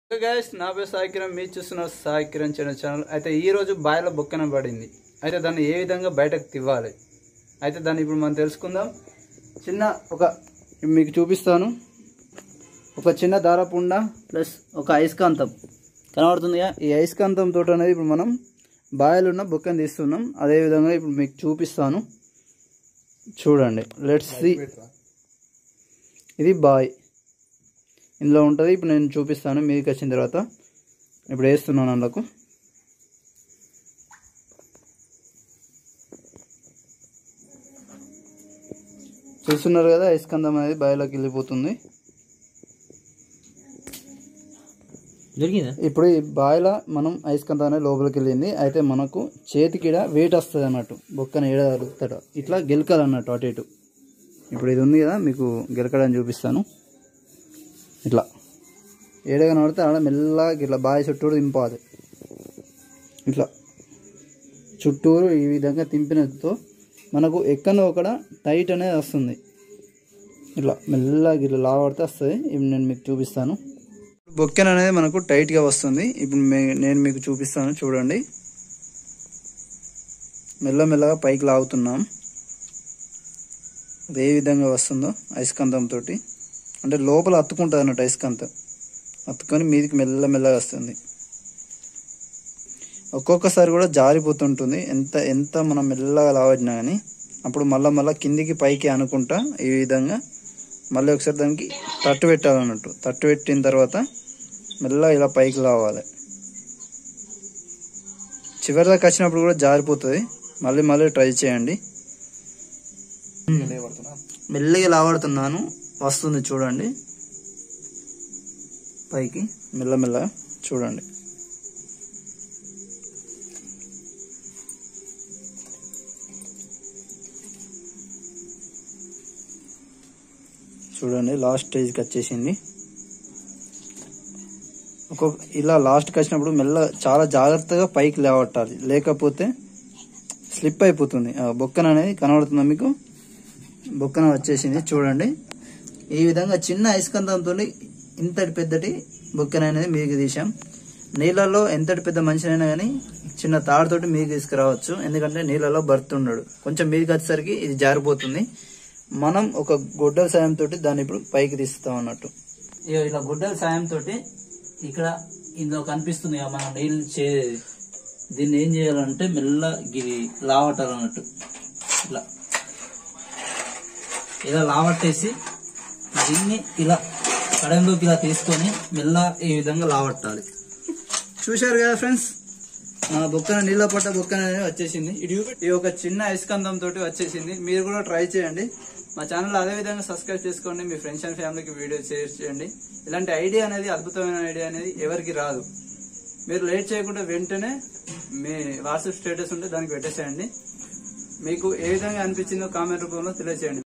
guys నా పేరు సాయి కిరణ్ మీరు చూస్తున్నారు సాయి కిరణ్ చిన్న ఛానల్ అయితే ఈ రోజు బాయిలో బొక్కన పడింది అయితే దాన్ని ఏ విధంగా బయటకు తివ్వాలి అయితే దాన్ని ఇప్పుడు మనం తెలుసుకుందాం చిన్న ఒక మీకు చూపిస్తాను ఒక చిన్న దారపుండ ప్లస్ ఒక అయస్కాంతం కనబడుతుందిగా ఈ అయస్కాంతం తోట అనేది ఇప్పుడు మనం బాయిలో ఉన్న బొక్కను తీస్తున్నాం అదేవిధంగా ఇప్పుడు మీకు చూపిస్తాను చూడండి లెట్స్ సి ఇది బాయ్ ఇందులో ఉంటుంది ఇప్పుడు నేను చూపిస్తాను మీదకి వచ్చిన తర్వాత ఇప్పుడు వేస్తున్నాను అందులోకి చూస్తున్నారు కదా ఇస్కందం అనేది బాయిలోకి వెళ్ళిపోతుంది దొరికిందా ఇప్పుడు ఈ బాయిల మనం ఐస్కంత అనేది లోపలికి వెళ్ళింది అయితే మనకు చేతికిడ వెయిట్ వస్తుంది అన్నట్టు బొక్కన ఏడ తగులుతాడు ఇట్లా గెలకాలన్నట్టు అటు ఇటు ఇప్పుడు ఇది ఉంది కదా మీకు గెలకడని చూపిస్తాను ఇట్లా ఏడ కనబడితే ఆడ మెల్లగా ఇట్లా బావి చుట్టూరు దింపాలి ఇట్లా చుట్టూరు ఈ విధంగా తింపినతో మనకు ఎక్కడో ఒక టైట్ అనేది వస్తుంది ఇట్లా మెల్లగా ఇట్లా లావడితే వస్తుంది ఇప్పుడు నేను మీకు చూపిస్తాను బొక్కెన్ అనేది మనకు టైట్గా వస్తుంది ఇప్పుడు మే- నేను మీకు చూపిస్తాను చూడండి మెల్లమెల్లగా పైకి లాగుతున్నాం అది ఏ విధంగా వస్తుందో అయస్కాంతంతో అంటే లోపల అత్తుకుంటుంది అన్నట్టు అయస్కాంతం అత్తుకొని మీదికి మెల్లమెల్లగా వస్తుంది ఒక్కొక్కసారి కూడా జారిపోతుంటుంది ఎంత ఎంత మనం మెల్లగా లావచ్చినా కానీ అప్పుడు మళ్ళా మళ్ళా కిందికి పైకి అనుకుంటా ఈ విధంగా మళ్ళీ ఒకసారి దానికి తట్టు పెట్టాలన్నట్టు తట్టు పెట్టిన తర్వాత మెల్లగా ఇలా పైకి లావాలి చివరి దాకా వచ్చినప్పుడు కూడా జారిపోతుంది మళ్ళీ మళ్ళీ ట్రై చేయండి మెల్లగా లావడుతున్నాను వస్తుంది చూడండి పైకి మెల్లమెల్లగా చూడండి చూడండి లాస్ట్ స్టేజ్కి వచ్చేసింది ఒక్కొక్క ఇలా లాస్ట్కి వచ్చినప్పుడు మెల్ల చాలా జాగ్రత్తగా పైకి లేవట్టాలి లేకపోతే స్లిప్ అయిపోతుంది ఆ బొక్కన అనేది కనబడుతుందా మీకు బొక్కన వచ్చేసింది చూడండి ఈ విధంగా చిన్న అయస్కంతంతో ఇంతటి పెద్దటి బొక్కన అనేది మీకు తీసాం నీళ్ళల్లో ఎంతటి పెద్ద మనిషినైనా కానీ చిన్న తాడుతోటి మీకు తీసుకురావచ్చు ఎందుకంటే నీళ్ళలో బరుతుండడు కొంచెం మీదకి వచ్చేసరికి ఇది జారిపోతుంది మనం ఒక గొడ్డల సాయంతో దాన్ని ఇప్పుడు పైకి తీస్తాం అన్నట్టు ఇగో ఇలా గుడ్డల సాయంతో ఇక్కడ ఇందులో కనిపిస్తుంది కదా మనం నీళ్ళు చే దీన్ని ఏం చేయాలంటే మెల్ల గిరి లావటాలు అన్నట్టు ఇట్లా ఇలా లావట్టేసి దీన్ని ఇలా కడంలోకి ఇలా తీసుకొని మెల్ల ఈ విధంగా లావట్టాలి చూశారు కదా ఫ్రెండ్స్ మన బొక్కన నీళ్ళ పట్ట బొక్కన అనేది వచ్చేసింది ఇది ఇది ఒక చిన్న అయస్కందం తోటి వచ్చేసింది మీరు కూడా ట్రై చేయండి మా ఛానల్ అదే విధంగా సబ్స్క్రైబ్ చేసుకోండి మీ ఫ్రెండ్స్ అండ్ ఫ్యామిలీకి వీడియో షేర్ చేయండి ఇలాంటి ఐడియా అనేది అద్భుతమైన ఐడియా అనేది ఎవరికి రాదు మీరు లేట్ చేయకుండా వెంటనే మీ వాట్సాప్ స్టేటస్ ఉంటే దానికి పెట్టేసేయండి మీకు ఏ విధంగా అనిపించిందో కామెంట్ రూపంలో తెలియజేయండి